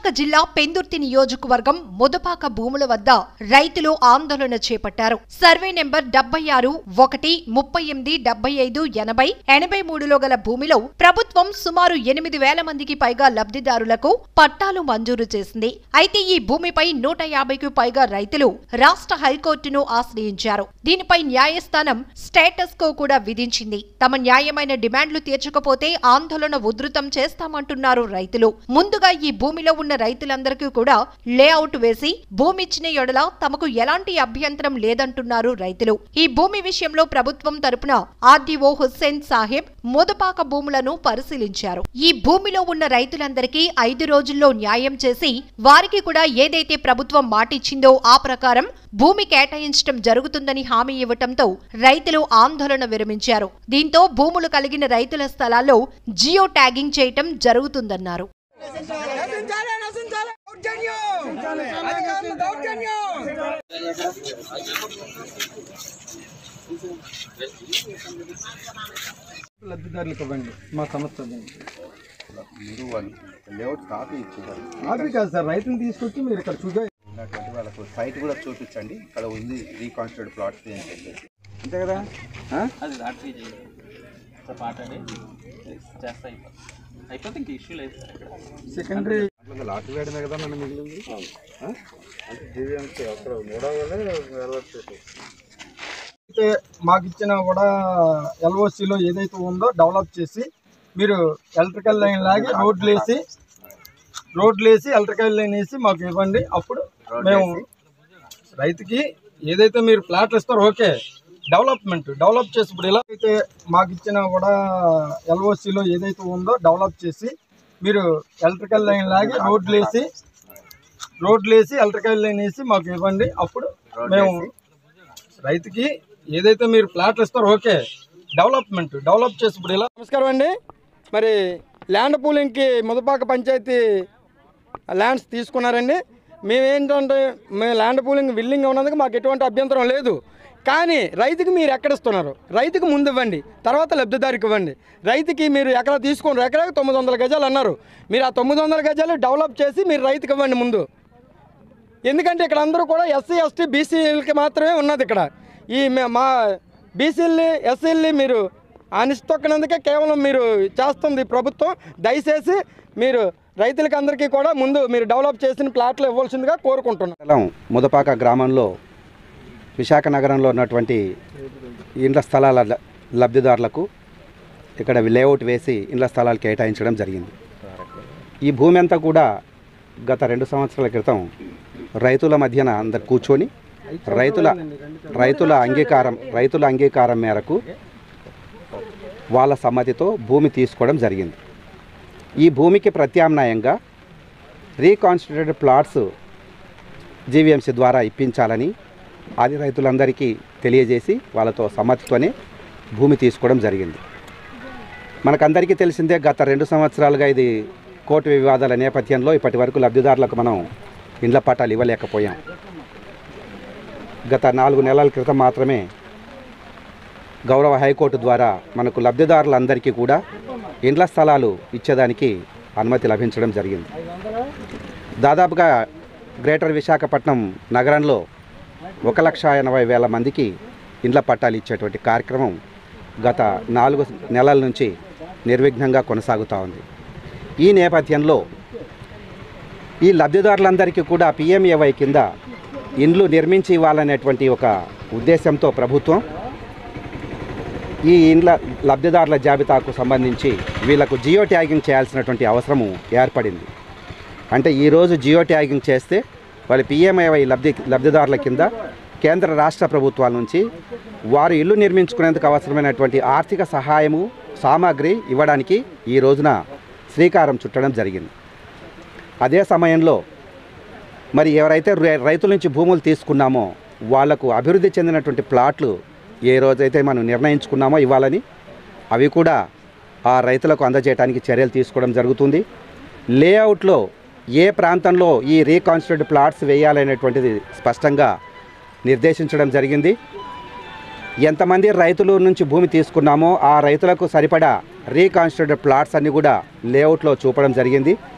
విశాఖ జిల్లా పెందుర్తి నియోజకవర్గం ముదపాక భూముల వద్ద రైతులు ఆందోళన చేపట్టారు సర్వే నెంబర్ డెబ్బై ఆరు ఒకటి ముప్పై ఎనిమిది డెబ్బై ఐదు ఎనభై ఎనభై మూడులో గల భూమిలో ప్రభుత్వం సుమారు ఎనిమిది వేల మందికి పైగా లబ్ధిదారులకు పట్టాలు మంజూరు చేసింది అయితే ఈ భూమిపై నూట యాభైకి పైగా రైతులు రాష్ట్ర హైకోర్టును ఆశ్రయించారు దీనిపై న్యాయస్థానం స్టేటస్ కో కూడా విధించింది తమ న్యాయమైన డిమాండ్లు తీర్చకపోతే ఆందోళన ఉధృతం చేస్తామంటున్నారు రైతులు ముందుగా ఈ భూమిలో ఉన్న రైతులందరికీ కూడా లేఅవుట్ వేసి భూమి ఇచ్చిన ఎడల తమకు ఎలాంటి అభ్యంతరం లేదంటున్నారు రైతులు ఈ భూమి విషయంలో ప్రభుత్వం తరపున ఆర్డీఓ హుస్సేన్ సాహెబ్ ముదపాక భూములను పరిశీలించారు ఈ భూమిలో ఉన్న రైతులందరికీ ఐదు రోజుల్లో న్యాయం చేసి వారికి కూడా ఏదైతే ప్రభుత్వం మాటిచ్చిందో ఆ ప్రకారం భూమి కేటాయించడం జరుగుతుందని హామీ ఇవ్వటంతో రైతులు ఆందోళన విరమించారు దీంతో భూములు కలిగిన రైతుల స్థలాల్లో జియో ట్యాగింగ్ చేయటం జరుగుతుందన్నారు నశించాలి నశించాలి దౌర్జన్యం అధికారుల దౌర్జన్యం లబ్ధిదారులకు ఇవ్వండి మా సంస్థ మీరు వాళ్ళు లేఅవుట్ కాపీ ఇచ్చేవారు అది కాదు సార్ రైతుని తీసుకొచ్చి మీరు ఇక్కడ చూపే ఉన్నటువంటి వాళ్ళకు సైట్ కూడా చూపించండి ఇక్కడ ఉంది రీకాన్స్ట్రక్ట్ ప్లాట్స్ అని చెప్పేసి అంతే కదా అది లాటరీ చేయాలి ఒక పాట అనేది చేస్తా అయిపోతుంది అయిపోతే ఇంక ఇష్యూ లేదు సార్ ఇక్కడ సెకండరీ అట్లా లాటరీ వేయడమే కదా మనం మిగిలింది ఆ? అంటే జీవీఎంసీ అక్కడ మూడో వేలే వెళ్ళవచ్చు అయితే మాకు ఇచ్చిన కూడా ఎల్ఓసిలో ఏదైతే ఉందో డెవలప్ చేసి మీరు ఎలక్ట్రికల్ లైన్ లాగి రోడ్లు వేసి రోడ్లు వేసి ఎలక్ట్రికల్ లైన్ వేసి మాకు ఇవ్వండి అప్పుడు మేము రైతుకి ఏదైతే మీరు ప్లాట్లు ఇస్తారో ఓకే డెవలప్మెంట్ డెవలప్ చేసి ఇప్పుడు ఎలా అయితే మాకు ఇచ్చిన కూడా ఎల్ఓసిలో ఏదైతే ఉందో డెవలప్ చేసి మీరు ఎలక్ట్రికల్ లైన్ లాగి రోడ్లు వేసి రోడ్లు వేసి ఎలక్ట్రికల్ లైన్ వేసి మాకు ఇవ్వండి అప్పుడు మేము రైతుకి ఏదైతే మీరు ప్లాట్లు ఇస్తారో ఓకే డెవలప్మెంట్ డెవలప్ చేసి ఇప్పుడు ఇలా నమస్కారం అండి మరి ల్యాండ్ పూలింగ్కి ముదపాక పంచాయతీ ల్యాండ్స్ తీసుకున్నారండి మేమేంటంటే మేము ల్యాండ్ పూలింగ్ విల్లింగ్ ఉన్నందుకు మాకు ఎటువంటి అభ్యంతరం లేదు కానీ రైతుకి మీరు ఎక్కడ ఇస్తున్నారు రైతుకి ముందు ఇవ్వండి తర్వాత లబ్ధిదారికి ఇవ్వండి రైతుకి మీరు ఎక్కడ తీసుకున్నారు ఎకరాకి తొమ్మిది వందల గజాలు అన్నారు మీరు ఆ తొమ్మిది వందల గజాలు డెవలప్ చేసి మీరు రైతుకి ఇవ్వండి ముందు ఎందుకంటే ఇక్కడ అందరూ కూడా ఎస్సీ ఎస్టీ బీసీలకి మాత్రమే ఉన్నది ఇక్కడ ఈ మే- మా బీసీల్ని ఎస్సీల్ని మీరు అనిస్తొక్కినందుకే కేవలం మీరు చేస్తుంది ప్రభుత్వం దయచేసి మీరు రైతులకి అందరికీ కూడా ముందు మీరు డెవలప్ చేసిన ప్లాట్లు ఇవ్వాల్సిందిగా కోరుకుంటున్నాను మండలం ముదపాక గ్రామంలో విశాఖ నగరంలో ఉన్నటువంటి ఇండ్ల స్థలాల ల- లబ్ధిదారులకు ఇక్కడ లేఅవుట్ వేసి ఇండ్ల స్థలాలు కేటాయించడం జరిగింది ఈ భూమి అంతా కూడా గత రెండు సంవత్సరాల క్రితం రైతుల మధ్యన అందరు కూర్చొని రైతుల రైతుల అంగీకారం రైతుల అంగీకారం మేరకు వాళ్ళ సమ్మతితో భూమి తీసుకోవడం జరిగింది ఈ భూమికి ప్రత్యామ్నాయంగా రీకాన్స్టిట్యూటెడ్ ప్లాట్స్ జీవీఎంసీ ద్వారా ఇప్పించాలని ఆది రైతులందరికీ తెలియజేసి వాళ్ళతో సమ్మతితోనే భూమి తీసుకోవడం జరిగింది మనకందరికీ తెలిసిందే గత రెండు సంవత్సరాలుగా ఇది కోర్టు వివాదాల నేపథ్యంలో ఇప్పటి వరకు లబ్ధిదారులకు మనం ఇండ్ల పట్టాలు ఇవ్వలేకపోయాం గత నాలుగు నెలల క్రితం మాత్రమే గౌరవ హైకోర్టు ద్వారా మనకు లబ్ధిదారులందరికీ కూడా ఇండ్ల స్థలాలు ఇచ్చేదానికి అనుమతి లభించడం జరిగింది దాదాపుగా గ్రేటర్ విశాఖపట్నం నగరంలో ఒక లక్ష ఎనభై వేల మందికి ఇండ్ల పట్టాలు ఇచ్చేటువంటి కార్యక్రమం గత నాలుగు నెలల నుంచి నిర్విఘ్నంగా కొనసాగుతూ ఉంది ఈ నేపథ్యంలో ఈ లబ్ధిదారులందరికీ కూడా పిఎంఏవై కింద ఇండ్లు నిర్మించి ఇవ్వాలనేటువంటి ఒక ఉద్దేశంతో ప్రభుత్వం ఈ ఇండ్ల లబ్ధిదారుల జాబితాకు సంబంధించి వీళ్ళకు జియో ట్యాగింగ్ చేయాల్సినటువంటి అవసరము ఏర్పడింది అంటే ఈరోజు జియో ట్యాగింగ్ చేస్తే వాళ్ళు పిఎంఐవై లబ్ధి లబ్ధిదారుల కింద కేంద్ర రాష్ట్ర ప్రభుత్వాల నుంచి వారు ఇల్లు నిర్మించుకునేందుకు అవసరమైనటువంటి ఆర్థిక సహాయము సామాగ్రి ఇవ్వడానికి ఈ రోజున శ్రీకారం చుట్టడం జరిగింది అదే సమయంలో మరి ఎవరైతే రై- రైతుల నుంచి భూములు తీసుకున్నామో వాళ్లకు అభివృద్ధి చెందినటువంటి ప్లాట్లు ఏ రోజైతే మనం నిర్ణయించుకున్నామో ఇవ్వాలని అవి కూడా ఆ రైతులకు అందజేయడానికి చర్యలు తీసుకోవడం జరుగుతుంది లేఅవుట్లో ఏ ప్రాంతంలో ఈ రీకాన్స్టిట్యూట్ ప్లాట్స్ వేయాలనేటువంటిది స్పష్టంగా నిర్దేశించడం జరిగింది ఎంతమంది రైతుల నుంచి భూమి తీసుకున్నామో ఆ రైతులకు సరిపడా రీకాన్స్టిట్యూటెడ్ ప్లాట్స్ అన్నీ కూడా లేఅవుట్లో చూపడం జరిగింది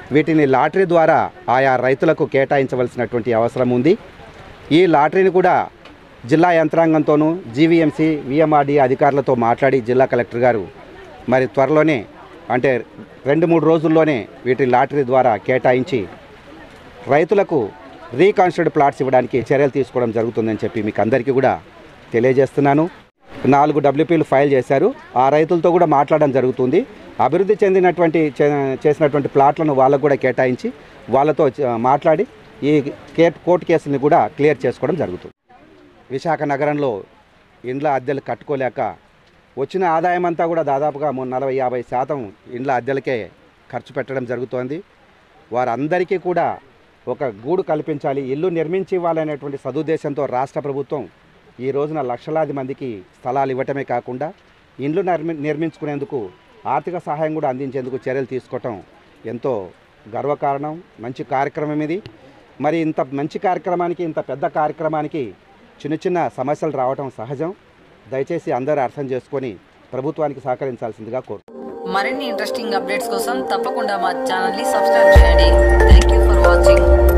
వీటిని లాటరీ ద్వారా ఆయా రైతులకు కేటాయించవలసినటువంటి అవసరం ఉంది ఈ లాటరీని కూడా జిల్లా యంత్రాంగంతోనూ జీవీఎంసీ విఎంఆర్డీ అధికారులతో మాట్లాడి జిల్లా కలెక్టర్ గారు మరి త్వరలోనే అంటే రెండు మూడు రోజుల్లోనే వీటి లాటరీ ద్వారా కేటాయించి రైతులకు రీకాన్స్ట్రక్ట్ ప్లాట్స్ ఇవ్వడానికి చర్యలు తీసుకోవడం జరుగుతుందని చెప్పి మీకు అందరికీ కూడా తెలియజేస్తున్నాను నాలుగు డబ్ల్యూపీలు ఫైల్ చేశారు ఆ రైతులతో కూడా మాట్లాడడం జరుగుతుంది అభివృద్ధి చెందినటువంటి చే- చేసినటువంటి ప్లాట్లను వాళ్ళకు కూడా కేటాయించి వాళ్ళతో చ- మాట్లాడి ఈ కే కోర్టు కేసుని కూడా క్లియర్ చేసుకోవడం జరుగుతుంది విశాఖ నగరంలో ఇండ్ల అద్దెలు కట్టుకోలేక వచ్చిన ఆదాయం అంతా కూడా దాదాపుగా మూడు నలభై యాభై శాతం ఇండ్ల అద్దెలకే ఖర్చు పెట్టడం జరుగుతోంది వారందరికీ కూడా ఒక గూడు కల్పించాలి ఇల్లు నిర్మించి ఇవ్వాలనేటువంటి సదుద్దేశంతో రాష్ట్ర ప్రభుత్వం ఈ రోజున లక్షలాది మందికి స్థలాలు ఇవ్వటమే కాకుండా ఇండ్లు నిర్మి నిర్మించుకునేందుకు ఆర్థిక సహాయం కూడా అందించేందుకు చర్యలు తీసుకోవటం ఎంతో గర్వకారణం మంచి కార్యక్రమం ఇది మరి ఇంత మంచి కార్యక్రమానికి ఇంత పెద్ద కార్యక్రమానికి చిన్న చిన్న సమస్యలు రావటం సహజం దయచేసి అందరూ అర్థం చేసుకొని ప్రభుత్వానికి సహకరించాల్సిందిగా కోరు మరిన్ని ఇంట్రెస్టింగ్ అప్డేట్స్ కోసం తప్పకుండా మా ఛానల్ని సబ్స్క్రైబ్ చేయండి థ్యాంక్ యూ ఫర్ వాచింగ్